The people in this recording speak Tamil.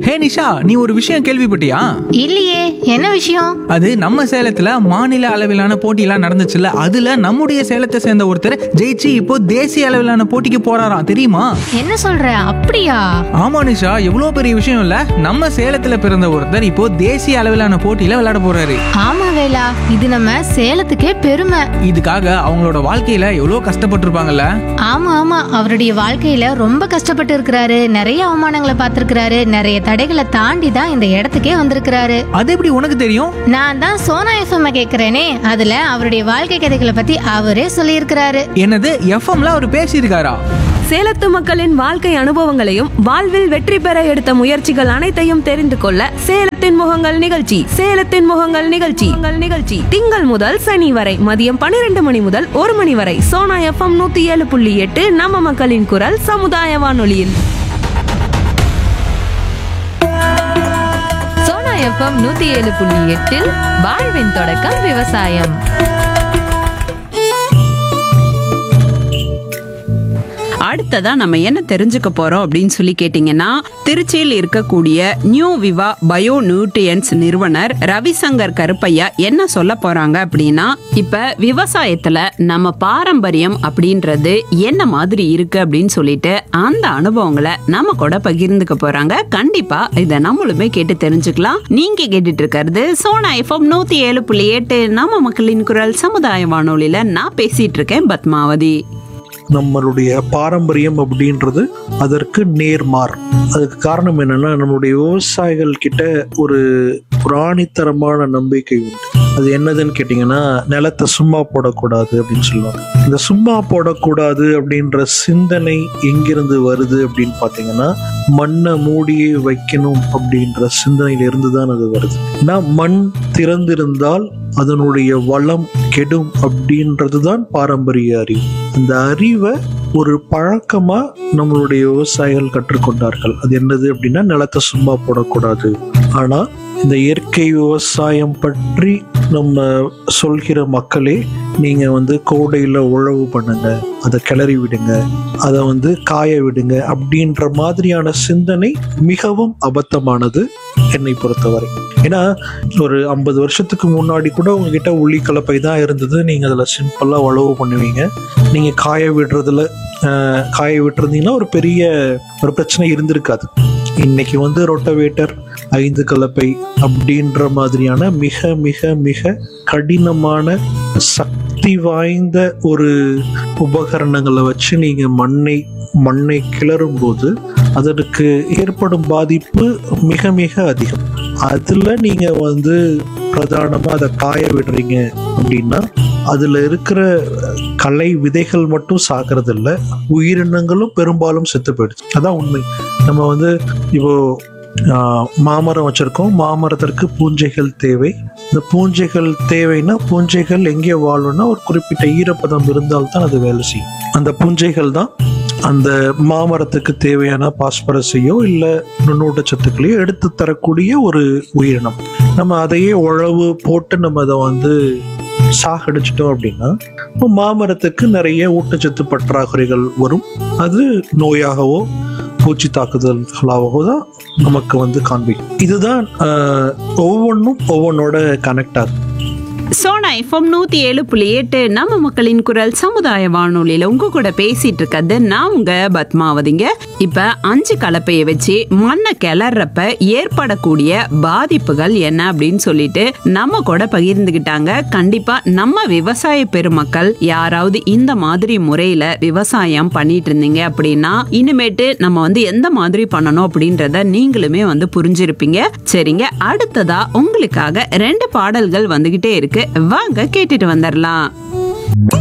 ஹே நிஷா நீ ஒரு விஷயம் கேள்விப்பட்டியா இல்லையே என்ன விஷயம் அது நம்ம சேலத்துல மாநில அளவிலான போட்டியெல்லாம் நடந்துச்சுல்ல அதுல நம்முடைய சேலத்தை சேர்ந்த ஒருத்தர் ஜெயிச்சு இப்போ தேசிய அளவிலான போட்டிக்கு போறாராம் தெரியுமா என்ன சொல்ற அப்படியா ஆமா நிஷா எவ்வளவு பெரிய விஷயம் இல்ல நம்ம சேலத்துல பிறந்த ஒருத்தர் இப்போ தேசிய அளவிலான போட்டியில விளையாட போறாரு ஆமா வேலா இது நம்ம சேலத்துக்கே பெருமை இதுக்காக அவங்களோட வாழ்க்கையில எவ்வளவு கஷ்டப்பட்டிருப்பாங்கல்ல ஆமா ஆமா அவருடைய வாழ்க்கையில ரொம்ப கஷ்டப்பட்டு இருக்கிறாரு நிறைய அவமானங்களை பார்த்திருக்கிறாரு நிறைய தடைகளை தாண்டி தான் இந்த இடத்துக்கே வந்திருக்கிறாரு அது எப்படி உனக்கு தெரியும் நான் தான் சோனா எஃப்எம் கேக்குறேனே அதுல அவருடைய வாழ்க்கை கதைகளை பத்தி அவரே சொல்லியிருக்கிறாரு என்னது எஃப்எம்ல அவர் பேசியிருக்காரா சேலத்து மக்களின் வாழ்க்கை அனுபவங்களையும் வாழ்வில் வெற்றி பெற எடுத்த முயற்சிகள் அனைத்தையும் தெரிந்து கொள்ள சேலத்தின் முகங்கள் நிகழ்ச்சி சேலத்தின் முகங்கள் நிகழ்ச்சி உங்கள் நிகழ்ச்சி திங்கள் முதல் சனி வரை மதியம் பன்னிரண்டு மணி முதல் ஒரு மணி வரை சோனா எஃப்எம் நூத்தி ஏழு புள்ளி எட்டு நம்ம மக்களின் குரல் சமுதாய வானொலியில் சோனா எஃப்எம் நூத்தி ஏழு புள்ளி எட்டில் வாழ்வின் தொடக்கம் விவசாயம் அடுத்ததா நம்ம என்ன தெரிஞ்சுக்க போறோம் அப்படின்னு சொல்லி கேட்டீங்கன்னா திருச்சியில் இருக்கக்கூடிய நியூ விவா பயோ நியூட்ரியன்ஸ் நிறுவனர் ரவிசங்கர் கருப்பையா என்ன சொல்ல போறாங்க அப்படின்னா இப்ப விவசாயத்துல நம்ம பாரம்பரியம் அப்படின்றது என்ன மாதிரி இருக்கு அப்படின்னு சொல்லிட்டு அந்த அனுபவங்களை நம்ம கூட பகிர்ந்துக்க போறாங்க கண்டிப்பா இதை நம்மளுமே கேட்டு தெரிஞ்சுக்கலாம் நீங்க கேட்டுட்டு இருக்கிறது சோனா எஃப்எம் நூத்தி ஏழு புள்ளி எட்டு நம்ம மக்களின் குரல் சமுதாய வானொலியில நான் பேசிட்டு இருக்கேன் பத்மாவதி நம்மளுடைய பாரம்பரியம் அப்படின்றது அதற்கு நேர்மார் அதுக்கு காரணம் என்னன்னா நம்மளுடைய விவசாயிகள் கிட்ட ஒரு புராணித்தரமான நம்பிக்கை உண்டு அது என்னதுன்னு கேட்டிங்கன்னா நிலத்தை சும்மா போடக்கூடாது அப்படின்னு சொல்லுவாங்க இந்த சும்மா போடக்கூடாது அப்படின்ற சிந்தனை எங்கிருந்து வருது அப்படின்னு பார்த்தீங்கன்னா மண்ணை மூடியே வைக்கணும் அப்படின்ற சிந்தனையில இருந்து தான் அது வருது ஏன்னா மண் திறந்திருந்தால் அதனுடைய வளம் கெடும் அப்படின்றது தான் பாரம்பரிய அறிவு அந்த அறிவை ஒரு பழக்கமா நம்மளுடைய விவசாயிகள் கற்றுக்கொண்டார்கள் அது என்னது அப்படின்னா நிலத்தை சும்மா போடக்கூடாது ஆனா இந்த இயற்கை விவசாயம் பற்றி நம்ம சொல்கிற மக்களே நீங்க வந்து கோடையில உழவு பண்ணுங்க அதை கிளறி விடுங்க அதை வந்து காய விடுங்க அப்படின்ற மாதிரியான சிந்தனை மிகவும் அபத்தமானது என்னை பொறுத்தவரை ஏன்னா ஒரு ஐம்பது வருஷத்துக்கு முன்னாடி கூட உங்ககிட்ட உள்ளி கலப்பை தான் இருந்தது நீங்க அதுல சிம்பிளா உழவு பண்ணுவீங்க நீங்க காய விடுறதுல ஆஹ், காய விட்டுருந்தீங்கன்னா ஒரு பெரிய ஒரு பிரச்சனை இருந்திருக்காது இன்னைக்கு வந்து ரொட்டவேட்டர் ஐந்து கலப்பை அப்படின்ற மாதிரியான மிக மிக மிக கடினமான சக்தி வாய்ந்த ஒரு உபகரணங்களை வச்சு நீங்க மண்ணை மண்ணை கிளறும் போது அதற்கு ஏற்படும் பாதிப்பு மிக மிக அதிகம் அதுல நீங்க வந்து பிரதானமா அதை காய விடுறீங்க அப்படின்னா அதுல இருக்கிற கலை விதைகள் மட்டும் சாகிறது இல்ல உயிரினங்களும் பெரும்பாலும் செத்து போயிடுச்சு அதான் உண்மை நம்ம வந்து இப்போ ஆஹ், மாமரம் வச்சிருக்கோம் மாமரத்திற்கு பூஞ்சைகள் தேவை இந்த பூஞ்சைகள் தேவைன்னா பூஞ்சைகள் எங்கே வாழணும்னா ஒரு குறிப்பிட்ட ஈரப்பதம் இருந்தால்தான் அது வேலை செய்யும் அந்த பூஞ்சைகள் தான் அந்த மாமரத்துக்கு தேவையான பாஸ்பரஸையோ இல்லை நுண்ணூட்டச்சத்துக்களையோ எடுத்து தரக்கூடிய ஒரு உயிரினம் நம்ம அதையே உழவு போட்டு நம்ம அதை வந்து சாகடிச்சிட்டோம் அப்படின்னா இப்போ மாமரத்துக்கு நிறைய ஊட்டச்சத்து பற்றாக்குறைகள் வரும் அது நோயாகவோ பூச்சி தாக்குதல்களாகவோ தான் நமக்கு வந்து காண்பிக்கும் இதுதான் ஆஹ், ஒவ்வொன்றும் ஒவ்வொன்றோட கனெக்ட் ஆகுது சோனா எஃப்எம் நூத்தி ஏழு புள்ளி எட்டு நம்ம மக்களின் குரல் சமுதாய வானொலியில உங்க கூட பேசிட்டு இருக்கிறது நான் உங்க பத்மாவதிங்க இப்ப அஞ்சு கலப்பையை வச்சு மண்ணை கிளறப்ப ஏற்படக்கூடிய பாதிப்புகள் என்ன அப்படின்னு சொல்லிட்டு நம்ம கூட பகிர்ந்துகிட்டாங்க கண்டிப்பா நம்ம விவசாய பெருமக்கள் யாராவது இந்த மாதிரி முறையில விவசாயம் பண்ணிட்டு இருந்தீங்க அப்படின்னா இனிமேட்டு நம்ம வந்து எந்த மாதிரி பண்ணணும் அப்படின்றத நீங்களுமே வந்து புரிஞ்சிருப்பீங்க சரிங்க அடுத்ததா உங்களுக்காக ரெண்டு பாடல்கள் வந்துகிட்டே இருக்கு வாங்க கேட்டுட்டு வந்துடலாம்